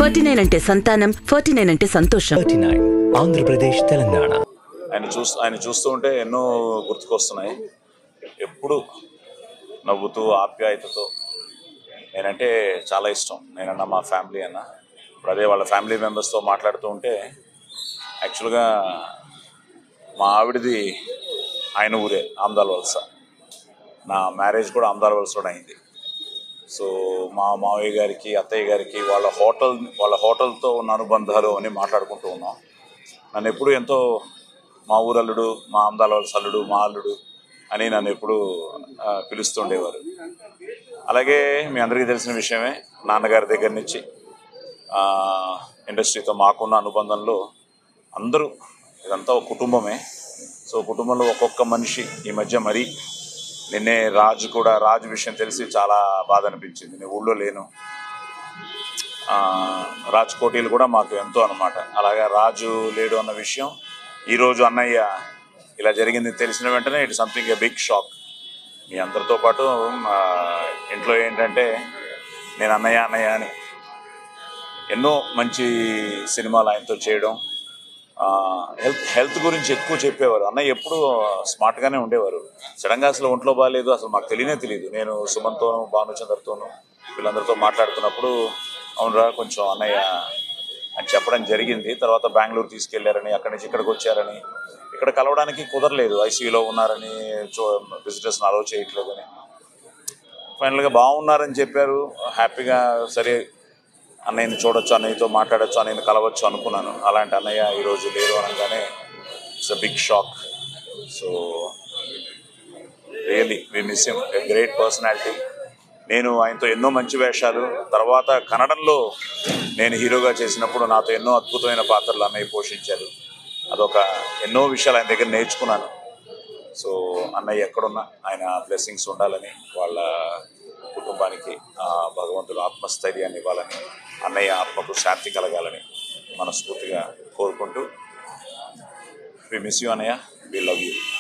forty nine అంటే సంతానం forty nine అంటే సంతోషం థర్టీ నైన్ ఆంధ్రప్రదేశ్ తెలంగాణ ఆయన చూస్ ఆయన చూస్తూ ఉంటే ఎన్నో గుర్తుకొస్తున్నాయి ఎప్పుడు నవ్వుతూ ఆప్యాయతతో నేనంటే చాలా ఇష్టం నేనన్నా మా ఫ్యామిలీ అన్న ఇప్పుడు అదే వాళ్ళ ఫ్యామిలీ మెంబర్స్తో మాట్లాడుతూ ఉంటే యాక్చువల్గా మా ఆవిడది ఆయన ఊరే ఆమ్దాల్ వలస నా మ్యారేజ్ కూడా ఆమ్దాల్ వలసలో అయింది సో మా మావయ్య గారికి అత్తయ్య గారికి వాళ్ళ హోటల్ వాళ్ళ హోటల్తో ఉన్న అనుబంధాలు అని మాట్లాడుకుంటూ ఉన్నాం నన్ను ఎప్పుడు ఎంతో మా ఊరల్లుడు మా ఆమ్దాల వలస అల్లుడు మా అల్లుడు అని నన్ను ఎప్పుడు ఆ, పిలుస్తుండేవారు అలాగే మీ అందరికీ తెలిసిన విషయమే నాన్నగారి దగ్గర నుంచి ఆ, ఇండస్ట్రీతో మాకున్న అనుబంధంలో అందరూ ఇదంతా ఒక కుటుంబమే సో కుటుంబంలో ఒక్కొక్క మనిషి ఈ మధ్య మరీ నిన్నే రాజు కూడా రాజు విషయం తెలిసి చాలా బాధ అనిపించింది నేను ఊళ్ళో లేను ఆ, రాజ్ కోటీలు కూడా మాకు ఎంతో అనమాట అలాగే రాజు లేడు అన్న విషయం ఈరోజు అన్నయ్య ఇలా జరిగింది తెలిసిన వెంటనే it something a big shock మీ అందరితో పాటు మా ఇంట్లో ఏంటంటే నేను అన్నయ్య అన్నయ్య అని ఎన్నో మంచి సినిమాలు ఆయనతో చేయడం ఆ, హెల్త్ హెల్త్ గురించి ఎక్కువ చెప్పేవారు అన్నయ్య ఎప్పుడు స్మార్ట్గానే ఉండేవారు సడన్గా అసలు ఒంట్లో బాగాలేదు అసలు మాకు తెలియనే తెలియదు నేను సుమన్తోనూ భానుచందర్తోనూ వీళ్ళందరితో మాట్లాడుతున్నప్పుడు అవునరా కొంచెం అన్నయ్య అని చెప్పడం జరిగింది తర్వాత బెంగళూరు తీసుకెళ్లారని అక్కడి నుంచి ఇక్కడికి వచ్చారని ఇక్కడ కలవడానికి కుదరలేదు ఐసీయూలో ఉన్నారని చూ విజిటర్స్ని అలౌ చేయట్లేదని ఫైనల్గా బాగున్నారని చెప్పారు హ్యాపీగా సరే అన్నయ్యని చూడొచ్చు అన్నయ్యతో మాట్లాడొచ్చు అన్నయ్యని కలవచ్చు అనుకున్నాను అలాంటి అన్నయ్య ఈరోజు లేరు అనగానే it's a big shock so really we miss him a great personality నేను ఆయనతో ఎన్నో మంచి వేషాలు తర్వాత కన్నడంలో నేను హీరోగా చేసినప్పుడు నాతో ఎన్నో అద్భుతమైన పాత్రలు అన్నయ్య పోషించారు అదొక ఎన్నో విషయాలు ఆయన దగ్గర నేర్చుకున్నాను సో అన్నయ్య ఎక్కడున్నా ఆయన బ్లెస్సింగ్స్ ఉండాలని వాళ్ళ కుటుంబానికి ఆ భగవంతుడు ఆత్మస్థైర్యాన్ని ఇవ్వాలని అన్నయ్య ఆత్మకు శాంతి కలగాలని మనస్ఫూర్తిగా కోరుకుంటూ వి మిస్ యూ అన్నయ్య వి లవ్ యూ